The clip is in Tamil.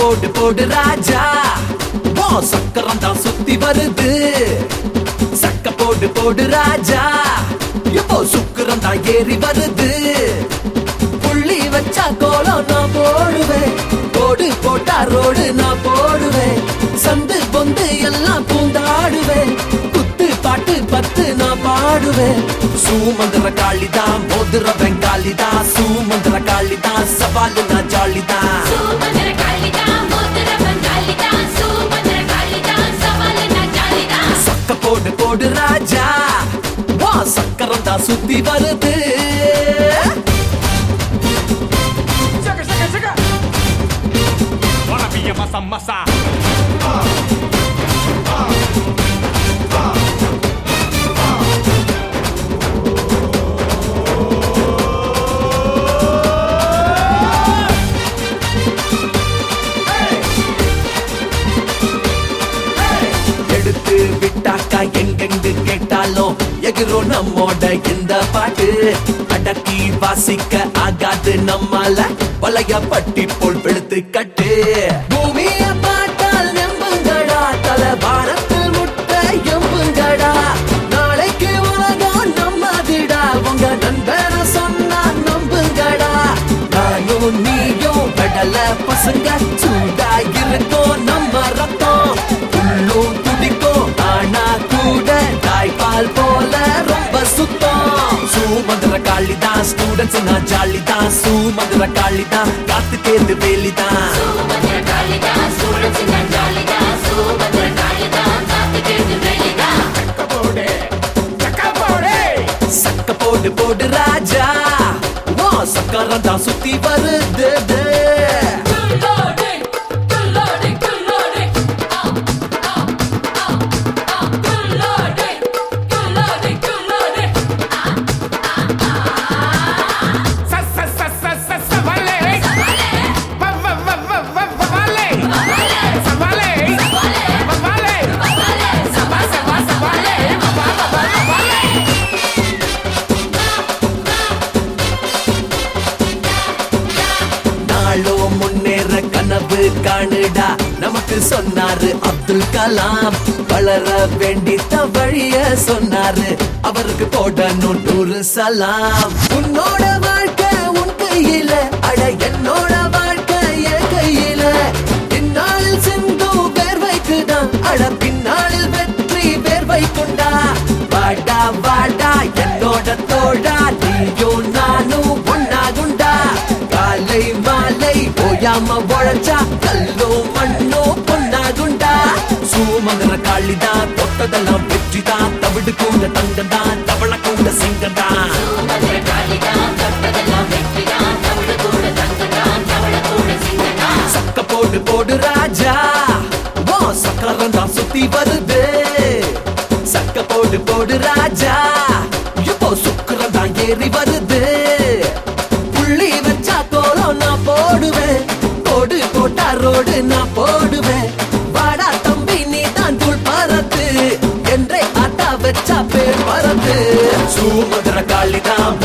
போடு போடு ராஜா ஓ சக்கரம் தான் சுத்தி வருது சக்க போடு போடு ராஜா இப்போ சுக்கரம் தான் ஏறி வருது புள்ளி வச்சா கோலம் நான் போடுவேன் போடு போட்டா ரோடு நான் போடுவேன் சந்து பொந்து எல்லாம் பூந்தாடுவேன் குத்து பாட்டு பத்து நான் பாடுவேன் சூமந்திர காளிதான் மோதுர வெங்காலிதான் சூமந்திர காளிதான் சவாலு நான் ஜாலிதான் சுமந்திர காளிதா மோதிர பங்காளிதா சுமந்திர காளிதா சவால் நான் ஜாலிதா சக்க போடு போடு ராஜா வா சக்கரம் தான் சுத்தி வருது Chaka, chaka, chaka. Wanna be a massa massa. எடுத்து விட்டாக்கா எங்கெங்கு கேட்டாலும் எகிரும் நம்மோட இந்த பாட்டு அடக்கி வாசிக்க ஆகாது நம்மால வளைய பட்டி போல் வெளுத்து கட்டு பூமிய பார்த்தால் நம்புங்கடா தல வானத்தில் முட்டை எம்புங்கடா நாளைக்கு உலகம் நம்மதிடா உங்க நண்பன சொன்னா நம்புங்கடா நானும் நீயும் கடல பசங்க சூடா இருக்கோம் நம்ம ரத்தம் உள்ளும் துடிக்கும் ஆனா கூட தாய்ப்பால் போல ரொம்ப சுத்தம் சூமந்திர காளிதான் ஸ்டூடெண்ட்ஸ் நான் ஜாலிதான் சூமந்திர காளிதான் காத்து தேர்ந்து வேலிதான் சுமந்திர காளிதா ஸ்டூடண்ட்ஸ் நான் ஜாலிதா சுமந்திர காளிதா காத்து கேட்டு வெளிதா சக்க போடு போடு ராஜா ஓ சக்கரம் தான் சுத்தி வருது குல்லோடே குல்லோடே குல்லோடே ஆ ஆ ஆ ஆ குல்லோடே குல்லோடே குல்லோடே Sa, sa, sa, sa, sa, sa, vale. Va, va, va, va, va, va, vale. Sa, vale. Va, vale. Sa, va, sa, va, sa, vale. Va, va, va, va, va, vale. நாளோ முன்னேற கனவு காணுடா நமக்கு சொன்னாரு அப்துல் கலாம் வளர வேண்டி வழிய சொன்னாரு அவருக்கு போடணும் நூறு சலாம் உன்னோட வாழ்க்கை உன் கையில அட என்னோட வாழ்க்கை என் கையில இந்நாளில் சிந்து வேர்வைக்குதான் அட பின்னாளில் வெற்றி வேர்வை கொண்டா வாடா வாடா என்னோட தோடா நீயும் நானும் ஒன்னாகுண்டா காலை மாலை ஓயாம உழைச்சா கல்லோ மண்ணோ பொன்னாகுண்டா சூமந்திர காளிதா தொட்டதெல்லாம் வெற்றிதான் தவிடு கூட தங்கதான் தவள கூட சிங்கதா சுமந்திர காளிதா தொட்டதெல்லாம் வெற்றிதா தவிடு கூட தங்கதா தவள கூட சிங்கதா சக்க போடு போடு ராஜா ஓ சக்கரம் தான் சுத்தி வருது சக்க போடு போடு ராஜா இப்போ சுக்கரம் தான் ஏறி வருது புள்ளி வச்சா கோலம் நான் போடுவேன் போடு போட்டா ரோடு நான் போடுவேன் வாடா தம்பி நீ தான் தூள் பறத்து என்றே ஆட்டா வச்சா பேர் பறந்து சூமந்திர காளிதான்